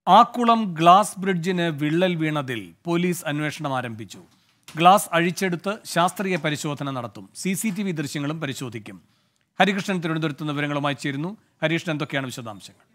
Akkulam glass ബ്രിഡ്ജിന് വിള്ളൽ വീണതിൽ police അന്വേഷണം ആരംഭിച്ചു ഗ്ലാസ് അഴിച്ചെടുത്ത് ശാസ്ത്രീയ പരിശോധന നടത്തും സി സി ടി വി ദൃശ്യങ്ങളും പരിശോധിക്കും ഹരികൃഷ്ണൻ തിരുവനന്തപുരത്ത് നിന്ന് വിവരങ്ങളുമായി ചേരുന്നു ഹരികൃഷ്ണൻ എന്തൊക്കെയാണ് വിശദാംശങ്ങൾ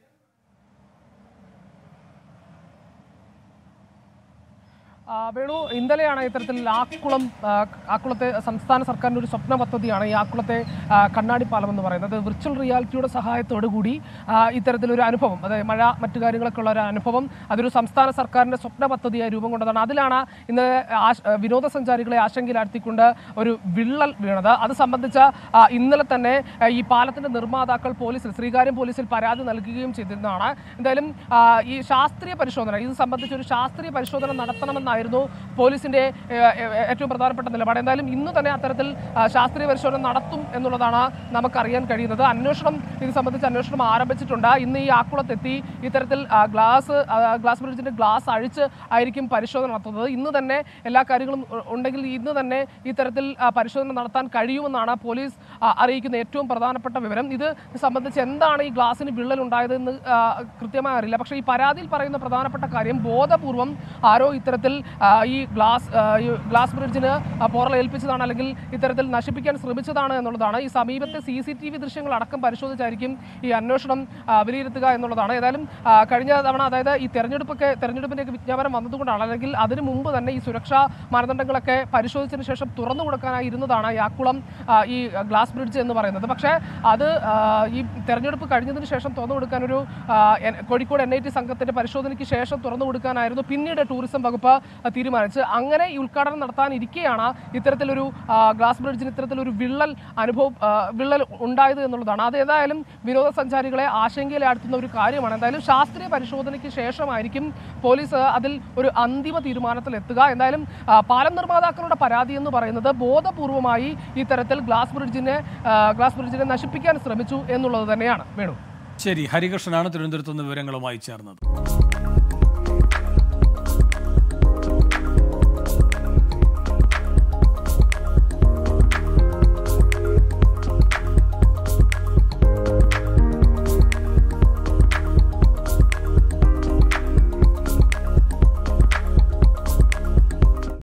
ആ, വേണു ഇന്നലെയാണ് ഇത്തരത്തിൽ ആക്കുളം ആ, ആക്കുളത്തെ സംസ്ഥാന സർക്കാരിൻ്റെ ഒരു സ്വപ്ന പദ്ധതിയാണ് ഈ ആക്കുളത്തെ ആ, കണ്ണാടിപ്പാലം എന്ന് പറയുന്നത് വിർച്വൽ റിയാലിറ്റിയുടെ സഹായത്തോടു കൂടി ആ, ഇത്തരത്തിലൊരു അനുഭവം അതായത് മഴ മറ്റു കാര്യങ്ങളൊക്കെ ഉള്ള ഒരു അനുഭവം അതൊരു സംസ്ഥാന സർക്കാരിൻ്റെ സ്വപ്ന പദ്ധതിയായി രൂപം കൊണ്ടതാണ് അതിലാണ് ഇന്ന് ആശ- വിനോദസഞ്ചാരികളെ ആശങ്കയിലാഴ്ത്തിക്കൊണ്ട് ഒരു വിള്ളൽ വീണത് അത് സംബന്ധിച്ച ആ, ഇന്നലെ തന്നെ ആ, ഈ പാലത്തിന്റെ നിർമ്മാതാക്കൾ പോലീസിൽ ശ്രീകാര്യം പോലീസിൽ പരാതി നൽകുകയും ചെയ്തിരുന്നതാണ് എന്തായാലും ആ, ഈ ശാസ്ത്രീയ പരിശോധന ഇത് സംബന്ധിച്ച് ഒരു ശാസ്ത്രീയ പരിശോധന നടത്തണമെന്നായിരുന്നു പോലീസിന്റെ ഏ, ഏ, ഏറ്റവും പ്രധാനപ്പെട്ട നിലപാട് എന്തായാലും ഇന്ന് തന്നെ അത്തരത്തിൽ ആ, ശാസ്ത്രീയ പരിശോധന നടത്തും എന്നുള്ളതാണ് നമുക്കറിയാൻ കഴിയുന്നത് അന്വേഷണം ഇത് സംബന്ധിച്ച് അന്വേഷണം ആരംഭിച്ചിട്ടുണ്ട് ഇന്ന് ഈ ആക്കുളത്തെത്തി ഇത്തരത്തിൽ ആ, ഗ്ലാസ് ആ, ഗ്ലാസ് ബ്രിഡ്ജിന്റെ ഗ്ലാസ് അഴിച്ച് ആയിരിക്കും പരിശോധന നടത്തുന്നത് ഇന്ന് തന്നെ എല്ലാ കാര്യങ്ങളും ഉ- ഉണ്ടെങ്കിൽ ഇന്ന് തന്നെ ഇത്തരത്തിൽ ആ, പരിശോധന നടത്താൻ കഴിയുമെന്നാണ് പോലീസ് ആ, അറിയിക്കുന്ന ഏറ്റവും പ്രധാനപ്പെട്ട വിവരം ഇത് സംബന്ധിച്ച് എന്താണ് ഈ ഗ്ലാസിന് വിള്ളൽ ഉണ്ടായതെന്ന് ആ, കൃത്യമായി അറിയില്ല പക്ഷേ ഈ പരാതിയിൽ പറയുന്ന പ്രധാനപ്പെട്ട കാര്യം ബോധപൂർവം ആരോ ഇത്തരത്തിൽ ആ, ഈ ഗ്ലാസ് ആ, ഈ ഗ്ലാസ് ബ്രിഡ്ജിന് ആ, പൊറലേൽപ്പിച്ചതാണ് അല്ലെങ്കിൽ ഇത്തരത്തിൽ നശിപ്പിക്കാൻ ശ്രമിച്ചതാണ് എന്നുള്ളതാണ് ഈ സമീപത്തെ സി സി ടി വി ദൃശ്യങ്ങൾ അടക്കം പരിശോധിച്ചായിരിക്കും ഈ അന്വേഷണം ആ, വിലയിരുത്തുക എന്നുള്ളതാണ് ഏതായാലും ആ, കഴിഞ്ഞ തവണ അതായത് ഈ തെരഞ്ഞെടുപ്പൊക്കെ തെരഞ്ഞെടുപ്പിൻ്റെയൊക്കെ വിജ്ഞാപനം വന്നതുകൊണ്ടാണ് അല്ലെങ്കിൽ അതിന് മുമ്പ് തന്നെ ഈ സുരക്ഷാ മാനദണ്ഡങ്ങളൊക്കെ പരിശോധിച്ചതിന് ശേഷം തുറന്നു കൊടുക്കാനായി ഇരുന്നതാണ് ഈ ആക്കുളം ആ, ഈ ഗ്ലാസ് ബ്രിഡ്ജ് എന്ന് പറയുന്നത് പക്ഷേ അത് ആ, ഈ തെരഞ്ഞെടുപ്പ് കഴിഞ്ഞതിന് ശേഷം തുറന്നു കൊടുക്കാൻ ഒരു ആ, എൻ- കോഴിക്കോട് എൻ ഐ ടി സംഘത്തിന്റെ പരിശോധനയ്ക്ക് ശേഷം തുറന്നു കൊടുക്കാനായിരുന്നു പിന്നീട് ടൂറിസം വകുപ്പ് ആ, തീരുമാനിച്ച് അങ്ങനെ ഈ ഉദ്ഘാടനം നടത്താനിരിക്കെയാണ് ഇത്തരത്തിലൊരു ആ, ഗ്ലാസ് ബ്രിഡ്ജിന് ഇത്തരത്തിലൊരു വിള്ളൽ അനുഭവം ആ, വിള്ളൽ ഉണ്ടായത് എന്നുള്ളതാണ് അത് ഏതായാലും വിനോദസഞ്ചാരികളെ ആശങ്കയിലാഴ്ത്തുന്ന ഒരു കാര്യമാണ് എന്തായാലും ശാസ്ത്രീയ പരിശോധനയ്ക്ക് ശേഷമായിരിക്കും പോലീസ് അതിൽ ഒരു അന്തിമ തീരുമാനത്തിൽ എത്തുക എന്തായാലും ആ, പാലം നിർമ്മാതാക്കളുടെ പരാതി എന്ന് പറയുന്നത് ബോധപൂർവമായി ഇത്തരത്തിൽ ഗ്ലാസ് ബ്രിഡ്ജിനെ ആ, ഗ്ലാസ് ബ്രിഡ്ജിനെ നശിപ്പിക്കാൻ ശ്രമിച്ചു എന്നുള്ളത് തന്നെയാണ് വേണു ശരി ഹരികൃഷ്ണനാണ് തിരുവനന്തപുരത്ത് നിന്ന് വിവരങ്ങളുമായി ചേർന്നത്